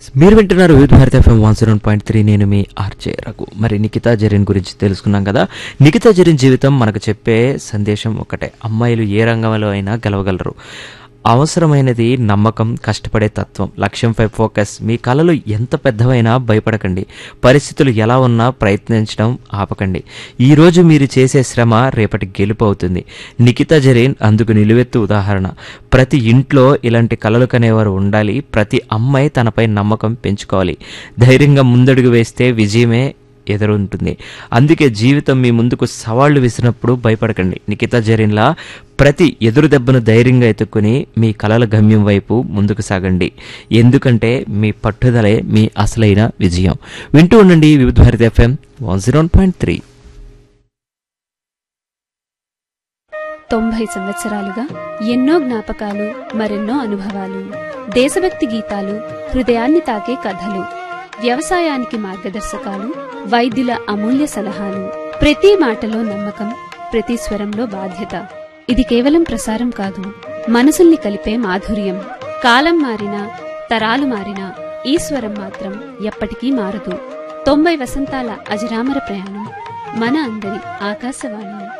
మీరు వింటున్నారు Vividh Bharati FM one zero point three నేను మీ ఆర్జే రఘు మరి నిఖితా జరీన్ గురించి తెలుసుకున్నాం కదా నిఖితా జరీన్ జీవితం మనకు చెప్పే సందేశం ఒకటే అమ్మాయిలు ఏ రంగంలో అయినా గెలవగలరు అవసరమైనది నమ్మకం కష్టపడే తత్వం లక్ష్యంపై ఫోకస్ మీ కళలు ఎంత పెద్దవైనా భయపడకండి పరిస్థితులు ఎలా ఉన్నా ప్రయత్నించడం ఆపకండి ఈరోజు మీరు చేసే శ్రమ రేపటి గెలుపు అవుతుంది నిఖితా జరీన్ అందుకు నిలువెత్తు ఉదాహరణ ప్రతి ఇంట్లో ఇలాంటి కళలు కనేవారు ఉండాలి ప్రతి అమ్మాయి తనపై నమ్మకం పెంచుకోవాలి ధైర్యంగా ముందడుగు వేస్తే విజయమే ఎదురుంటుంది అందుకే జీవితం మీ ముందుకు సవాళ్లు విసిరినప్పుడు భయపడకండి నిఖితా జరీన్లా ప్రతి ఎదురు దెబ్బను ధైర్యంగా ఎత్తుక్కుని మీ కలల గమ్యం వైపు ముందుకు సాగండి ఎందుకంటే మీ పట్టుదలే మీ అసలైన విజయం వింటూ ఉండండి Vividh Bharati FM one zero point three తొంభై సంవత్సరాలుగా ఎన్నో జ్ఞాపకాలు మరెన్నో అనుభవాలు దేశభక్తి గీతాలు హృదయాన్ని తాకే కథలు వ్యవసాయానికి మార్గదర్శకాలు వైద్యుల అమూల్య సలహాలు ప్రతి మాటలో నమ్మకం ప్రతి స్వరంలో బాధ్యత ఇది కేవలం ప్రసారం కాదు మనసుల్ని కలిపే మాధుర్యం కాలం మారినా తరాలు మారినా ఈ స్వరం మాత్రం ఎప్పటికీ మారదు తొంభై వసంతాల అజరామర ప్రయాణం మన అందరి ఆకాశవాణి